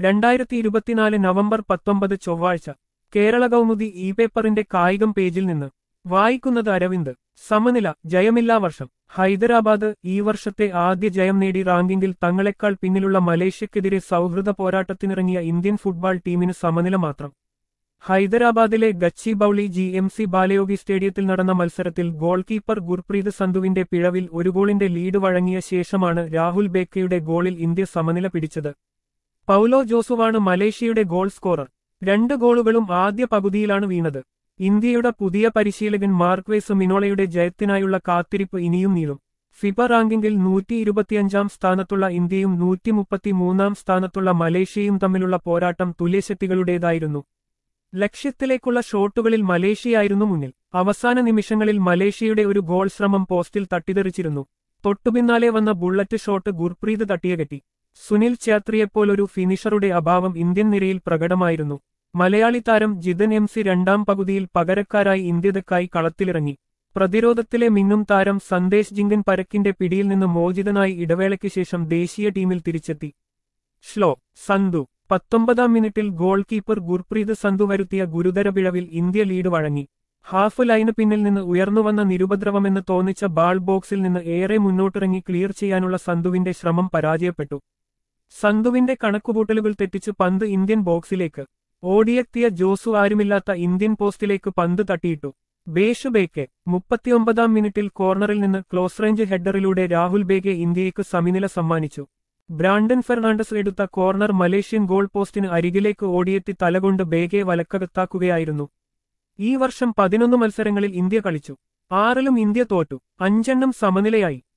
രണ്ടായിരത്തി ഇരുപത്തിനാല് നവംബർ പത്തൊമ്പത് ചൊവ്വാഴ്ച കേരള കൗമുദി ഇ പേപ്പറിന്റെ കായികം പേജിൽ നിന്ന് വായിക്കുന്നത് അരവിന്ദ് സമനില ജയമില്ലാ വർഷം ഹൈദരാബാദ് ഈ വർഷത്തെ ആദ്യ ജയം നേടി റാങ്കിങ്ങിൽ തങ്ങളെക്കാൾ പിന്നിലുള്ള മലേഷ്യക്കെതിരെ സൗഹൃദ പോരാട്ടത്തിനിറങ്ങിയ ഇന്ത്യൻ ഫുട്ബോൾ ടീമിന് സമനില മാത്രം ഹൈദരാബാദിലെ Gachibowli G M C Balayogi സ്റ്റേഡിയത്തിൽ നടന്ന മത്സരത്തിൽ ഗോൾ കീപ്പർ ഗുർപ്രീത് സന്ധുവിന്റെ പിഴവിൽ ഒരു ഗോളിന്റെ ലീഡ് വഴങ്ങിയ ശേഷമാണ് രാഹുൽ ബേക്കയുടെ ഗോളിൽ ഇന്ത്യ സമനില പിടിച്ചത് പൗലോ ജോസുവാണ് മലേഷ്യയുടെ ഗോൾ സ്കോറർ രണ്ട് ഗോളുകളും ആദ്യ പകുതിയിലാണ് വീണത് ഇന്ത്യയുടെ പുതിയ പരിശീലകൻ മാർക്വേസ് മിനോളയുടെ ജയത്തിനായുള്ള കാത്തിരിപ്പ് ഇനിയും നീളും ഫിഫ റാങ്കിങ്ങിൽ നൂറ്റി ഇരുപത്തിയഞ്ചാം സ്ഥാനത്തുള്ള ഇന്ത്യയും നൂറ്റി മുപ്പത്തിമൂന്നാം സ്ഥാനത്തുള്ള മലേഷ്യയും തമ്മിലുള്ള പോരാട്ടം തുല്യശക്തികളുടേതായിരുന്നു ലക്ഷ്യത്തിലേക്കുള്ള ഷോട്ടുകളിൽ മലേഷ്യയായിരുന്നു മുന്നിൽ അവസാന നിമിഷങ്ങളിൽ മലേഷ്യയുടെ ഒരു ഗോൾ ശ്രമം പോസ്റ്റിൽ തട്ടിതെറിച്ചിരുന്നു തൊട്ടുപിന്നാലെ വന്ന ബുള്ളറ്റ് ഷോട്ട് ഗുർപ്രീത് തട്ടിയകറ്റി സുനിൽ ഛേത്രിയെപ്പോലൊരു ഫിനിഷറുടെ അഭാവം ഇന്ത്യൻ നിരയിൽ പ്രകടമായിരുന്നു മലയാളി താരം ജിതൻ എം സി രണ്ടാം പകുതിയിൽ പകരക്കാരായി ഇന്ത്യതക്കായി കളത്തിലിറങ്ങി പ്രതിരോധത്തിലെ മിന്നും താരം സന്ദേശ് ജിങ്കൻ പരക്കിന്റെ പിടിയിൽ നിന്ന് മോചിതനായി ഇടവേളയ്ക്ക് ശേഷം ദേശീയ ടീമിൽ തിരിച്ചെത്തി ഷ്ലോ സന്ധു പത്തൊമ്പതാം മിനിറ്റിൽ ഗോൾ കീപ്പർ ഗുർപ്രീത് സന്ധു വരുത്തിയ ഗുരുതര പിഴവിൽ ഇന്ത്യ ലീഡ് വഴങ്ങി ഹാഫ് ലൈന് പിന്നിൽ നിന്ന് ഉയർന്നുവന്ന നിരുപദ്രവമെന്ന് തോന്നിച്ച ബാൾ ബോക്സിൽ നിന്ന് ഏറെ മുന്നോട്ടിറങ്ങി ക്ലിയർ ചെയ്യാനുള്ള സന്ധുവിന്റെ ശ്രമം പരാജയപ്പെട്ടു സന്ധുവിന്റെ കണക്കുകൂട്ടലുകൾ തെറ്റിച്ച് പന്ത് ഇന്ത്യൻ ബോക്സിലേക്ക് ഓടിയെത്തിയ ജോസു ആരുമില്ലാത്ത ഇന്ത്യൻ പോസ്റ്റിലേക്ക് പന്ത് തട്ടിയിട്ടു ബേഷു ബേക്കെ മുപ്പത്തിയൊമ്പതാം മിനിറ്റിൽ കോർണറിൽ നിന്ന് ക്ലോസ് റേഞ്ച് ഹെഡറിലൂടെ രാഹുൽ ബേഗെ ഇന്ത്യയ്ക്ക് സമനില സമ്മാനിച്ചു ബ്രാൻഡൻ ഫെർണാണ്ടസ് എടുത്ത കോർണർ മലേഷ്യൻ ഗോൾ പോസ്റ്റിന് അരികിലേക്ക് ഓടിയെത്തി തലകൊണ്ട് ബേഗെ വലക്കകത്താക്കുകയായിരുന്നു ഈ വർഷം പതിനൊന്ന് മത്സരങ്ങളിൽ ഇന്ത്യ കളിച്ചു ആറിലും ഇന്ത്യ തോറ്റു അഞ്ചെണ്ണം സമനിലയായി